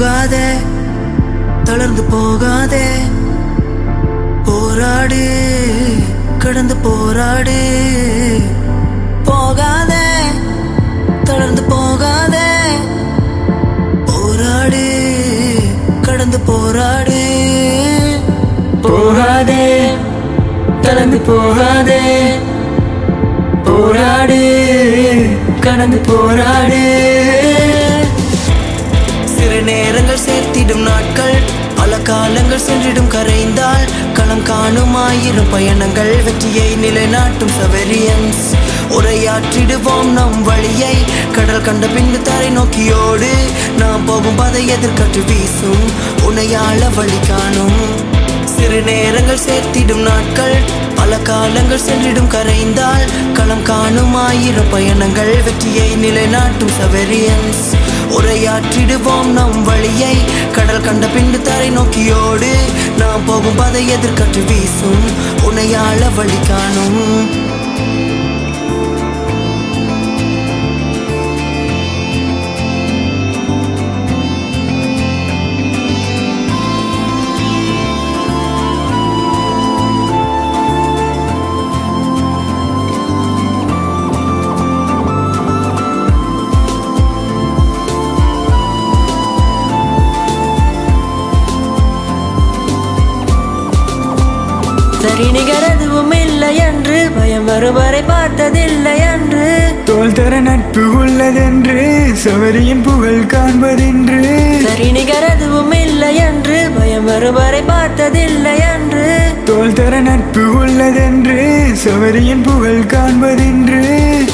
போகாதே தளர்ந்து போகாதே போராடு கடந்து போராடு போகாதே தளர்ந்து போகாதே போராடு கடந்து போராடு போகாதே கலந்து போகாதே போராடு கடந்து போராடு சில நேரங்கள் சேர்த்திடும் நாட்கள் பல காலங்கள் சென்றிடும் கரைந்தால் களம் காணும் ஆயிரம் பயணங்கள் வெற்றியை நிலைநாட்டும் சவரியன்ஸ் உரையாற்றிடுவோம் நம் வழியை கடல் கண்ட பின்பு தரை நோக்கியோடு நாம் போகும் பதை எதிர்கற்று வீசும் உனையாள வழி காணும் சிறு நேரங்கள் சேர்த்திடும் நாட்கள் பல காலங்கள் சென்றிடும் கரைந்தால் களம் காணும் ஆயிரம் பயணங்கள் வெற்றியை நிலைநாட்டும் சவரியன்ஸ் உரையாற்றிடுவோம் நம் வழியை கடல் கண்ட பின்பு தரை நோக்கியோடு நாம் போகும் பதை எதிர்கற்று வீசும் உனையாள வழி காணும் சரி நிகர் எதுவும் இல்லை என்று பயம் வரும் வரை பார்த்ததில்லை என்று தோல் தர நட்பு உள்ளதென்று சவரியின் புகழ் காண்பதென்று சரி நிகர் எதுவும் இல்லை என்று பயம் வரும் வரை பார்த்ததில்லை என்று தோல் தர நட்பு உள்ளதென்று சவரியின் புகழ் காண்பதென்று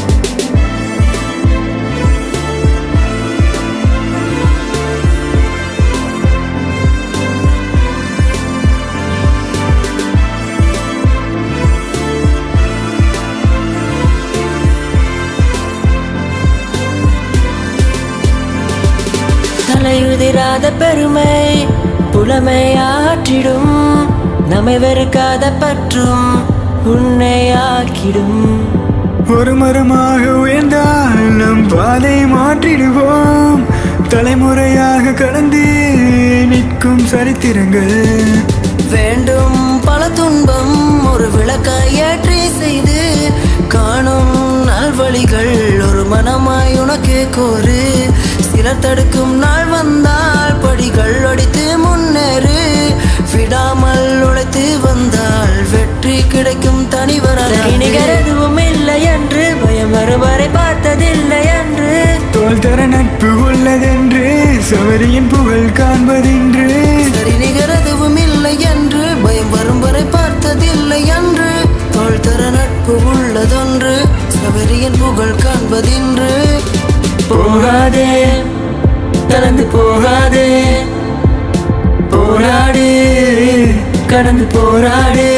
தலையுதிராத பெருமை புலமை ஆற்றிடும் நம்மை வெறுக்காத பற்றும் உன்னை ஆக்கிடும் ஒரு மரமாக உயர்ந்தால் நம் பாதை மாற்றிடுவோம் தலைமுறையாக கடந்து நிற்கும் சரித்திரங்கள் வேண்டும் பல துன்பம் ஒரு விளக்காய் ஏற்றி செய்து காணும் நல்வழிகள் ஒரு மனமாய் உனக்கு கோரு சிலர் தடுக்கும் நாள் வந்தால் படிகள் அடித்து முன்னேறு விடாமல் உழைத்து வந்தால் வெற்றி கிடைக்கும் தனிவராக சரி நிகர் எதுவும் இல்லை என்று பயம் வரும் வரை பார்த்ததில்லை என்று தோல் தர நட்பு உள்ளதென்று சவரியின் புகழ் காண்பதென்று சரி நிகர் எதுவும் இல்லை என்று பயம் வரும் வரை பார்த்ததில்லை என்று தோல் தர நட்பு உள்ளதொன்று சபரியின் புகழ் காண்பதின்று போகாதே கலந்து போகாதே போராடு கடந்து போராடு